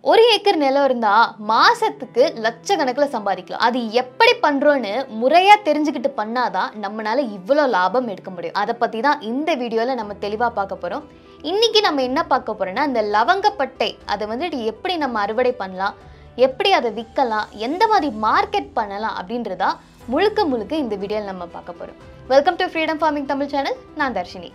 ஒரு ஏக்கர் நிலம் இருந்தா மாசத்துக்கு லட்சக்கணக்கில் சம்பாதிக்கலாம் அது எப்படி பண்றோன்னு முறையா தெரிஞ்சுக்கிட்டு பண்ணாதான் நம்மளால இவ்வளோ லாபம் எடுக்க முடியும் அதை பத்தி தான் இந்த வீடியோல நம்ம தெளிவா பார்க்க போறோம் இன்னைக்கு நம்ம என்ன பார்க்க போறோம்னா இந்த லவங்கப்பட்டை அதை வந்துட்டு எப்படி நம்ம அறுவடை பண்ணலாம் எப்படி அதை விற்கலாம் எந்த மாதிரி மார்க்கெட் பண்ணலாம் அப்படின்றதா முழுக்க முழுக்க இந்த வீடியோவில் நம்ம பார்க்க போறோம் welcome to freedom farming Tamil channel நான் தர்ஷினி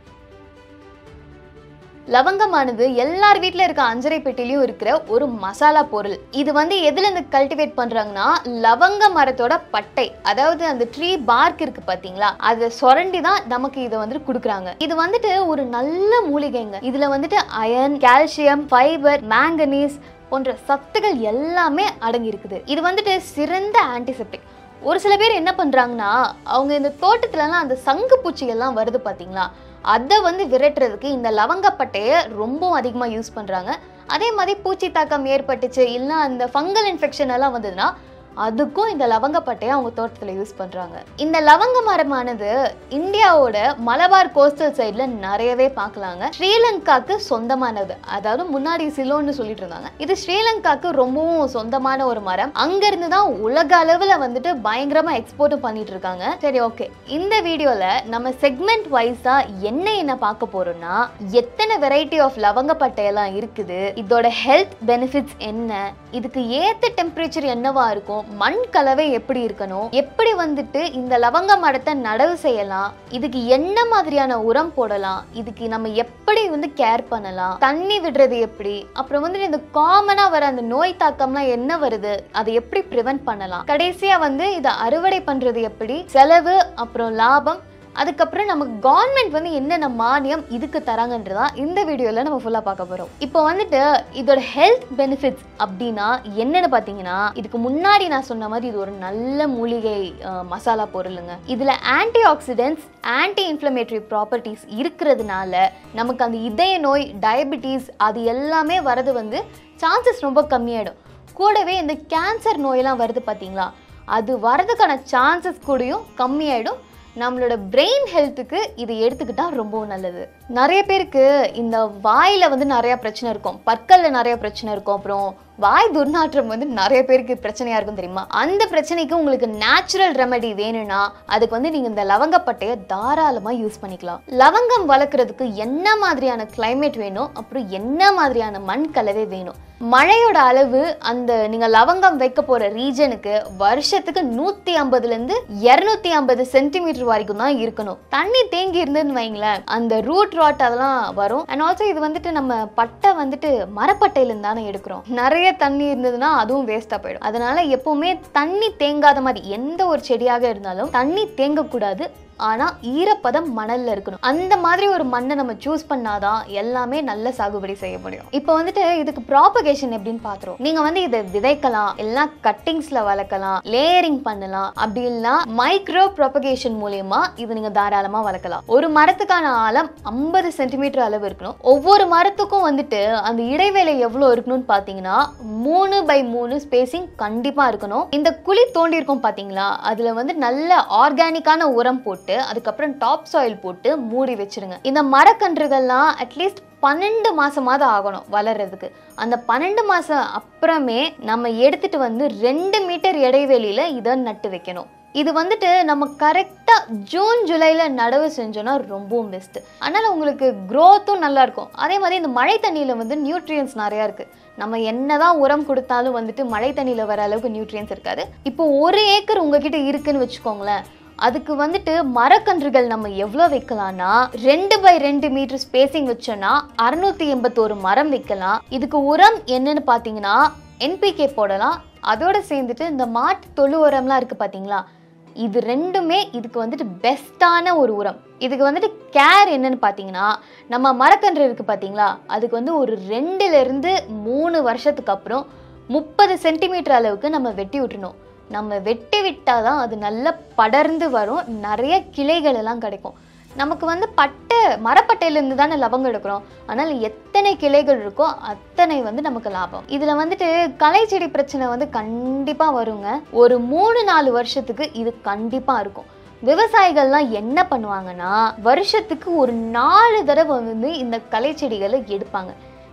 லவங்கமானது எல்லார் வீட்ல இருக்க அஞ்சரை பெட்டிலையும் இருக்கிற ஒரு மசாலா பொருள் இது வந்து எதுல இருந்து கல்டிவேட் பண்றாங்கன்னா லவங்க மரத்தோட பட்டை அதாவது அந்த ட்ரீ பார்க் இருக்கு பாத்தீங்களா அதை சுரண்டி தான் நமக்கு இதை வந்துட்டு கொடுக்குறாங்க இது வந்துட்டு ஒரு நல்ல மூலிகைங்க இதுல வந்துட்டு அயன் கால்சியம் ஃபைபர் மேங்கனீஸ் போன்ற சத்துக்கள் எல்லாமே அடங்கி இருக்குது இது வந்துட்டு சிறந்த ஆன்டிசெப்டிக் ஒரு சில பேர் என்ன பண்றாங்கன்னா அவங்க இந்த தோட்டத்துலலாம் அந்த சங்கு பூச்சிகள்லாம் வருது பாத்தீங்களா அதை வந்து விரட்டுறதுக்கு இந்த லவங்கப்பட்டையை ரொம்ப அதிகமாக யூஸ் பண்ணுறாங்க அதே மாதிரி பூச்சி தாக்கம் ஏற்பட்டுச்சு இல்லை அந்த ஃபங்கல் இன்ஃபெக்ஷன் எல்லாம் வந்ததுன்னா அதுக்கும் இந்த லவங்கப்பட்டையை அவங்க தோட்டத்தில் யூஸ் பண்ணுறாங்க இந்த லவங்க மரமானது இந்தியாவோட மலபார் கோஸ்டல் சைடில் நிறையவே பார்க்கலாங்க ஸ்ரீலங்காக்கு சொந்தமானது அதாவது முன்னாடி சிலோன்னு சொல்லிட்டு இருந்தாங்க இது ஸ்ரீலங்காக்கு ரொம்பவும் சொந்தமான ஒரு மரம் அங்கிருந்து தான் உலக அளவில் வந்துட்டு பயங்கரமாக எக்ஸ்போர்ட்டும் பண்ணிட்டு இருக்காங்க சரி ஓகே இந்த வீடியோவில் நம்ம செக்மெண்ட் வைஸாக என்ன என்ன பார்க்க போறோம்னா எத்தனை வெரைட்டி ஆஃப் லவங்கப்பட்டையெல்லாம் இருக்குது இதோட ஹெல்த் பெனிஃபிட்ஸ் என்ன இதுக்கு ஏத்த டெம்பரேச்சர் என்னவா இருக்கும் மண் கலவை எப்படி இருக்கணும் எப்படி வந்துட்டு இந்த லவங்க மரத்தை நடவு செய்யலாம் இதுக்கு என்ன மாதிரியான உரம் போடலாம் இதுக்கு நம்ம எப்படி வந்து கேர் பண்ணலாம் தண்ணி விடுறது எப்படி அப்புறம் வந்து இந்த காமனா வர அந்த நோய் தாக்கம்லாம் என்ன வருது அதை எப்படி ப்ரிவென்ட் பண்ணலாம் கடைசியா வந்து இதை அறுவடை பண்றது எப்படி செலவு அப்புறம் லாபம் அதுக்கப்புறம் நமக்கு கவர்மெண்ட் வந்து என்னென்ன மானியம் இதுக்கு தராங்கன்றதா இந்த வீடியோவில் நம்ம ஃபுல்லாக பார்க்க போகிறோம் இப்போ வந்துட்டு இதோட ஹெல்த் பெனிஃபிட்ஸ் அப்படின்னா என்னன்னு பார்த்தீங்கன்னா இதுக்கு முன்னாடி நான் சொன்ன மாதிரி இது ஒரு நல்ல மூலிகை அஹ், மசாலா பொருளுங்க இதில் antioxidants anti inflammatory properties இருக்கிறதுனால நமக்கு அந்த இதய நோய் டயபிட்டிஸ் அது எல்லாமே வரது வந்து சான்சஸ் ரொம்ப கம்மியாயிடும் கூடவே இந்த கேன்சர் நோயெல்லாம் வருது பார்த்தீங்களா அது வரதுக்கான சான்சஸ் கூடயும் கம்மியாயிடும் நம்மளோட பிரெயின் ஹெல்த்துக்கு இது எடுத்துக்கிட்டா ரொம்பவும் நல்லது நிறைய பேருக்கு இந்த வாயில வந்து நிறைய பிரச்சனை இருக்கும் பற்கல்ல நிறைய பிரச்சனை இருக்கும் அப்புறம் வாய் துர்நாற்றம் வந்து நிறைய பேருக்கு பிரச்சனையா இருக்கும் தெரியுமா அந்த பிரச்சனைக்கு உங்களுக்கு நேச்சுரல் ரெமெடி வேணும்னா அதுக்கு வந்து நீங்க இந்த லவங்கப்பட்டையை தாராளமா யூஸ் பண்ணிக்கலாம் லவங்கம் வளர்க்குறதுக்கு என்ன மாதிரியான climate வேணும் அப்புறம் என்ன மாதிரியான மண் கலவை வேணும் மழையோட அளவு அந்த நீங்க லவங்கம் வைக்க போற ரீஜனுக்கு வருஷத்துக்கு நூத்தி ஐம்பதுல இருந்து இருநூத்தி ஐம்பது சென்டிமீட்டர் வரைக்கும் தான் இருக்கணும் தண்ணி தேங்கி இருந்ததுன்னு வைங்களேன் அந்த ரூட் ராட் அதெல்லாம் வரும் அண்ட் ஆல்சோ இது வந்துட்டு நம்ம பட்டை வந்துட்டு மரப்பட்டையில இருந்து தானே எடுக்கிறோம் நிறைய தண்ணி இருந்ததுன்னா அதுவும் வேஸ்டா போயிடும் அதனால எப்பவுமே தண்ணி தேங்காத மாதிரி எந்த ஒரு செடியாக இருந்தாலும் தண்ணி தேங்கக்கூடாது ஆனா ஈரப்பதம் மணல்ல இருக்கணும் அந்த மாதிரி ஒரு மண்ணை நம்ம சூஸ் பண்ணாதான் எல்லாமே நல்ல சாகுபடி செய்ய முடியும் இப்போ வந்துட்டு இதுக்கு ப்ராபகேஷன் எப்படின்னு பாத்துறோம் நீங்க வந்து இதை விதைக்கலாம் இல்லைன்னா கட்டிங்ஸ்ல வளர்க்கலாம் லேயரிங் பண்ணலாம் அப்படி இல்லைன்னா மைக்ரோ ப்ராபகேஷன் மூலியமா இது நீங்க தாராளமா வளர்க்கலாம் ஒரு மரத்துக்கான ஆழம் ஐம்பது சென்டிமீட்டர் அளவு இருக்கணும் ஒவ்வொரு மரத்துக்கும் வந்துட்டு அந்த இடைவேளை எவ்வளவு இருக்கணும்னு பாத்தீங்கன்னா மூணு பை மூணு ஸ்பேசிங் கண்டிப்பா இருக்கணும் இந்த குழி தோண்டி இருக்கும் பாத்தீங்களா அதுல வந்து நல்ல ஆர்கானிக்கான உரம் போட்டு அதுக்கப்புறம் டாப் சாயில் போட்டு மூடி வச்சிருங்க இந்த மரக்கன்றுகள்லாம் அட்லீஸ்ட் பன்னெண்டு மாசமாவது ஆகணும் வளர்றதுக்கு அந்த பன்னெண்டு மாசம் அப்புறமே நம்ம எடுத்துட்டு வந்து ரெண்டு மீட்டர் இடைவெளியில இதை நட்டு வைக்கணும் இது வந்துட்டு நம்ம கரெக்டாக ஜூன் ஜூலையில் நடவு செஞ்சோன்னா ரொம்பவும் பெஸ்ட்டு அதனால் உங்களுக்கு க்ரோத்தும் நல்லா இருக்கும் அதே மாதிரி இந்த மழை தண்ணியில் வந்து நியூட்ரியன்ஸ் நிறையா இருக்குது நம்ம என்னதான் உரம் கொடுத்தாலும் வந்துட்டு மழை தண்ணியில் வர அளவுக்கு நியூட்ரியன்ஸ் இருக்காது இப்போ ஒரு ஏக்கர் உங்ககிட்ட இருக்குன்னு வச்சுக்கோங்களேன் அதுக்கு வந்துட்டு மரக்கன்றுகள் நம்ம எவ்வளோ வைக்கலாம்னா ரெண்டு பை ரெண்டு மீட்டர் ஸ்பேசிங் வச்சோன்னா அறுநூத்தி எண்பத்தோரு மரம் வைக்கலாம் இதுக்கு உரம் என்னன்னு பார்த்தீங்கன்னா என்பிகே போடலாம் அதோட சேர்ந்துட்டு இந்த மாட்டு தொழு உரம்லாம் இருக்கு பார்த்தீங்களா இது ரெண்டுமே இதுக்கு வந்துட்டு பெஸ்ட்டான ஒரு உரம் இதுக்கு வந்துட்டு கேர் என்னன்னு பார்த்தீங்கன்னா நம்ம மரக்கன்று இருக்கு பார்த்தீங்களா அதுக்கு வந்து ஒரு ரெண்டுலேருந்து மூணு வருஷத்துக்கு அப்புறம் முப்பது சென்டிமீட்டர் அளவுக்கு நம்ம வெட்டி விட்டுறணும் நம்ம வெட்டி விட்டால் தான் அது நல்லா படர்ந்து வரும் நிறைய கிளைகள் எல்லாம் கிடைக்கும் நமக்கு வந்து பட்டை மரப்பட்டையிலேருந்து தானே லவங்கம் எடுக்கிறோம் அதனால் எத்தனை கிளைகள் இருக்கோ அத்தனை வந்து நமக்கு லாபம் இதில் வந்துட்டு களை செடி பிரச்சனை வந்து கண்டிப்பாக வருங்க ஒரு மூணு நாலு வருஷத்துக்கு இது கண்டிப்பாக இருக்கும் விவசாயிகள்லாம் என்ன பண்ணுவாங்கன்னா வருஷத்துக்கு ஒரு நாலு தடவை வந்து இந்த களை செடிகளை எடுப்பாங்க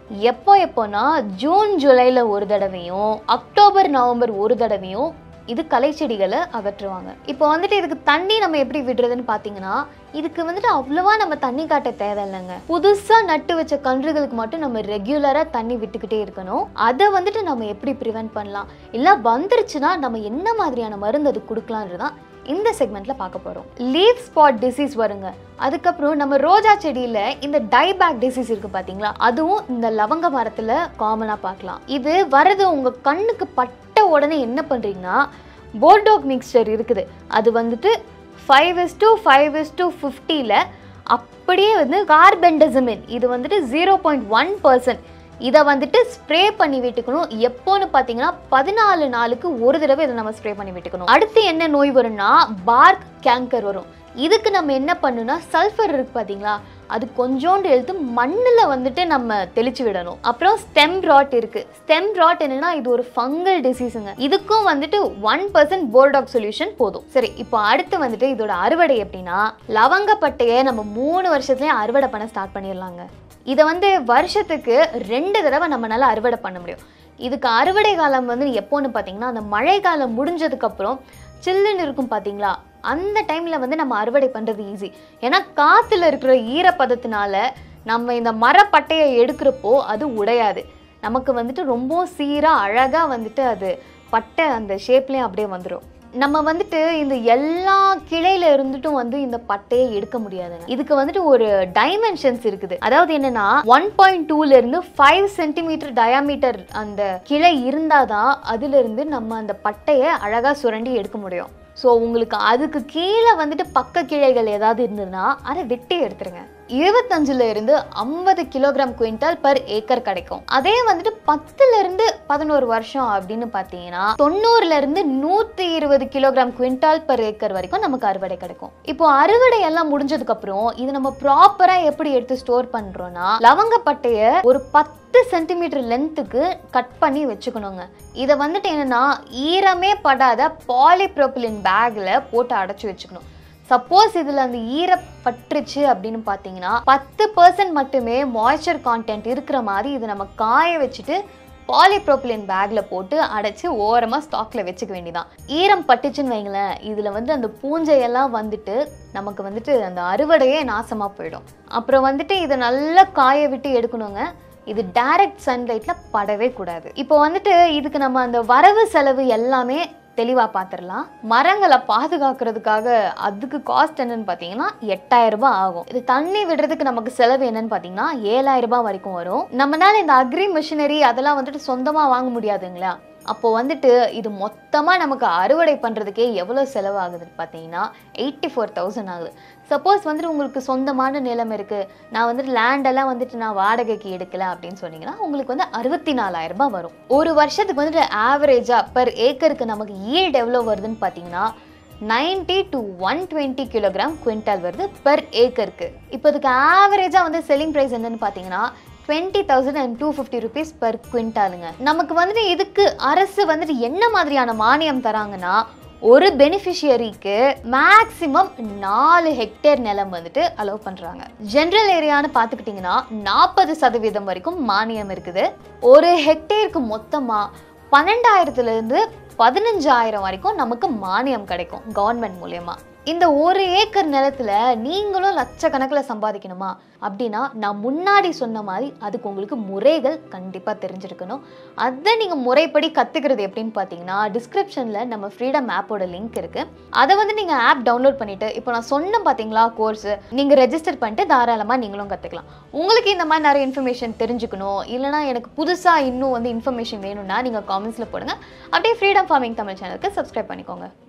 எப்போ எப்போனா ஜூன் ஜூலைல ஒரு தடவையும் அக்டோபர் நவம்பர் ஒரு தடவையும் இது களை செடிகளை அகற்றுவாங்க இப்போ வந்துட்டு இதுக்கு தண்ணி நம்ம எப்படி விடுறதுன்னு பார்த்தீங்கன்னா இதுக்கு வந்துட்டு அவ்வளவா நம்ம தண்ணி காட்ட தேவையில்லைங்க புதுசா நட்டு வச்ச கன்றுகளுக்கு மட்டும் நம்ம ரெகுலரா தண்ணி விட்டுக்கிட்டே இருக்கணும் அதை வந்துட்டு நம்ம எப்படி ப்ரிவென்ட் பண்ணலாம் இல்ல வந்துருச்சுன்னா நம்ம என்ன மாதிரியான மருந்து அது கொடுக்கலான்றதான் இந்த செக்மெண்ட்ல பார்க்க போறோம் லீவ் ஸ்பாட் டிசீஸ் வருங்க அதுக்கப்புறம் நம்ம ரோஜா செடியில இந்த டைபேக் டிசீஸ் இருக்கு பாத்தீங்களா அதுவும் இந்த லவங்க மரத்துல காமனா பார்க்கலாம் இது வரது உங்க கண்ணுக்கு பட்ட உடனே என்ன பண்றீங்கன்னா போர்டோக் மிக்சர் இருக்குது அது வந்துட்டு five is to five is to ஃபிஃப்டியில் அப்படியே வந்து கார்பெண்டசமின் இது வந்துட்டு ஜீரோ பாயிண்ட் ஒன் பர்சன்ட் இதை வந்துட்டு ஸ்ப்ரே பண்ணி விட்டுக்கணும் எப்போன்னு பார்த்தீங்கன்னா பதினாலு நாளுக்கு ஒரு தடவை இதை நம்ம ஸ்ப்ரே பண்ணி விட்டுக்கணும் அடுத்து என்ன நோய் வரும்னா பார்க் கேங்கர் வரும் இதுக்கு நம்ம என்ன பண்ணுனா சல்ஃபர் இருக்கு பார்த்தீங்களா அது கொஞ்சோண்டு எடுத்து மண்ணில் வந்துட்டு நம்ம தெளிச்சு விடணும் அப்புறம் ஸ்டெம் ராட் இருக்கு ஸ்டெம் ராட் என்னன்னா இது ஒரு ஃபங்கல் டிசீஸுங்க இதுக்கும் வந்துட்டு ஒன் பர்சன்ட் போர்டாக் சொல்யூஷன் போதும் சரி இப்போ அடுத்து வந்துட்டு இதோட அறுவடை எப்படின்னா லவங்கப்பட்டையை நம்ம மூணு வருஷத்துலயே அறுவடை பண்ண ஸ்டார்ட் பண்ணிடலாங்க இதை வந்து வருஷத்துக்கு ரெண்டு தடவை நம்மளால அறுவடை பண்ண முடியும் இதுக்கு அறுவடை காலம் வந்து எப்போன்னு பார்த்தீங்கன்னா அந்த மழை காலம் முடிஞ்சதுக்கப்புறம் சில்லுன்னு இருக்கும் பார்த்தீங்களா அந்த டைமில் வந்து நம்ம அறுவடை பண்ணுறது ஈஸி ஏன்னா காற்றுல இருக்கிற ஈரப்பதத்தினால நம்ம இந்த மரப்பட்டையை எடுக்கிறப்போ அது உடையாது நமக்கு வந்துட்டு ரொம்ப சீராக அழகாக வந்துட்டு அது பட்டை அந்த ஷேப்லேயும் அப்படியே வந்துடும் நம்ம வந்துட்டு இந்த எல்லா கிளையில இருந்துட்டும் வந்து இந்த பட்டையை எடுக்க முடியாதுங்க இதுக்கு வந்துட்டு ஒரு டைமென்ஷன்ஸ் இருக்குது அதாவது என்னன்னா ஒன் பாயிண்ட் டூல இருந்து ஃபைவ் சென்டிமீட்டர் டயாமீட்டர் அந்த கிளை இருந்தாதான் அதுல இருந்து நம்ம அந்த பட்டையை அழகா சுரண்டி எடுக்க முடியும் ஸோ உங்களுக்கு அதுக்கு கீழே வந்துட்டு பக்க கிளைகள் ஏதாவது இருந்ததுன்னா அதை வெட்டி எடுத்துருங்க இருபத்தஞ்சுல இருந்து ஐம்பது கிலோகிராம் குவிண்டால் பர் ஏக்கர் கிடைக்கும் அதே வந்துட்டு பத்துல இருந்து பதினோரு வருஷம் அப்படின்னு பார்த்தீங்கன்னா தொண்ணூறுல இருந்து நூத்தி இருபது கிலோகிராம் குவிண்டால் பர் ஏக்கர் வரைக்கும் நமக்கு அறுவடை கிடைக்கும் இப்போ அறுவடை எல்லாம் முடிஞ்சதுக்கு அப்புறம் இது நம்ம ப்ராப்பரா எப்படி எடுத்து ஸ்டோர் பண்றோம்னா லவங்கப்பட்டைய ஒரு பத்து சென்டிமீட்டர் லென்த்துக்கு கட் பண்ணி வச்சுக்கணுங்க இதை வந்துட்டு என்னன்னா ஈரமே படாத பாலிப்ரோபிலின் பேக்ல போட்டு அடைச்சு வச்சுக்கணும் சப்போஸ் இதில் அந்த ஈரப்பட்டுருச்சு அப்படின்னு பார்த்தீங்கன்னா பத்து பர்சன்ட் மட்டுமே மாய்ஸ்சர் கான்டென்ட் இருக்கிற மாதிரி இதை நம்ம காய வச்சுட்டு பாலிப்ரோபிலின் பேக்கில் போட்டு அடைச்சி ஓரமாக ஸ்டாக்கில் வச்சுக்க வேண்டியதான் ஈரம் பட்டுச்சுன்னு வைங்களேன் இதில் வந்து அந்த பூஞ்சையெல்லாம் வந்துட்டு நமக்கு வந்துட்டு அந்த அறுவடையே நாசமாக போயிடும் அப்புறம் வந்துட்டு இதை நல்லா காய விட்டு எடுக்கணுங்க இது டைரக்ட் சன்லைட்டில் படவே கூடாது இப்போ வந்துட்டு இதுக்கு நம்ம அந்த வரவு செலவு எல்லாமே தெளிவாக பார்த்துடலாம் மரங்களை பாதுகாக்கிறதுக்காக அதுக்கு காஸ்ட் என்னன்னு பார்த்தீங்கன்னா எட்டாயிரம் ரூபாய் ஆகும் இது தண்ணி விடுறதுக்கு நமக்கு செலவு என்னன்னு பார்த்தீங்கன்னா ஏழாயிரம் ரூபாய் வரைக்கும் வரும் நம்மளால இந்த அக்ரி மிஷினரி அதெல்லாம் வந்துட்டு சொந்தமாக வாங்க முடியாதுங்களா அப்போ வந்துட்டு இது மொத்தமாக நமக்கு அறுவடை பண்ணுறதுக்கே எவ்வளோ செலவாகுதுன்னு பார்த்தீங்கன்னா எயிட்டி ஃபோர் தௌசண்ட் ஆகுது சப்போஸ் வந்துட்டு உங்களுக்கு சொந்தமான நிலம் இருக்குது நான் வந்துட்டு லேண்டெல்லாம் வந்துட்டு நான் வாடகைக்கு எடுக்கல அப்படின்னு சொன்னீங்கன்னா உங்களுக்கு வந்து அறுபத்தி நாலாயிரம் ரூபாய் வரும் ஒரு வருஷத்துக்கு வந்துட்டு ஆவரேஜாக பர் ஏக்கருக்கு நமக்கு ஈல்டு எவ்வளோ வருதுன்னு பார்த்தீங்கன்னா ninety to one twenty kilogram quintal வருது பெர் ஏக்கருக்கு இப்போ இதுக்கு ஆவரேஜாக வந்து செல்லிங் ப்ரைஸ் என்னன்னு பார்த்தீங்கன்னா twenty thousand and two fifty rupees per குவிண்டாலுங்க நமக்கு வந்துட்டு இதுக்கு அரசு வந்துட்டு என்ன மாதிரியான மானியம் தராங்கன்னா ஒரு பெனிஃபிஷியரிக்கு மேக்ஸிமம் நாலு ஹெக்டேர் நிலம் வந்துட்டு அலோவ் பண்ணுறாங்க ஜென்ரல் ஏரியான்னு பார்த்துக்கிட்டிங்கன்னா நாற்பது சதவீதம் வரைக்கும் மானியம் இருக்குது ஒரு ஹெக்டேருக்கு மொத்தமாக பன்னெண்டாயிரத்துலேருந்து பதினஞ்சாயிரம் வரைக்கும் நமக்கு மானியம் கிடைக்கும் கவர்மெண்ட் மூலயமா இந்த ஒரு ஏக்கர் நிலத்துல நீங்களும் லட்சக்கணக்கில் சம்பாதிக்கணுமா அப்படின்னா நான் முன்னாடி சொன்ன மாதிரி அதுக்கு உங்களுக்கு முறைகள் கண்டிப்பாக தெரிஞ்சிருக்கணும் அதை நீங்கள் முறைப்படி கற்றுக்கிறது எப்படின்னு பார்த்தீங்கன்னா டிஸ்கிரிப்ஷனில் நம்ம ஃப்ரீடம் ஆப்போட லிங்க் இருக்குது அதை வந்து நீங்கள் ஆப் டவுன்லோட் பண்ணிவிட்டு இப்போ நான் சொன்ன பார்த்தீங்களா கோர்ஸ் நீங்கள் ரெஜிஸ்டர் பண்ணிட்டு தாராளமாக நீங்களும் கற்றுக்கலாம் உங்களுக்கு இந்த மாதிரி நிறைய இன்ஃபர்மேஷன் தெரிஞ்சுக்கணும் இல்லைனா எனக்கு புதுசாக இன்னும் வந்து இன்ஃபர்மேஷன் வேணும்னா நீங்கள் காமெண்ட்ஸில் போடுங்க அப்படியே ஃப்ரீடம் ஃபார்மிங் தமிழ் சேனலுக்கு சப்ஸ்கிரைப் பண்ணிக்கோங்க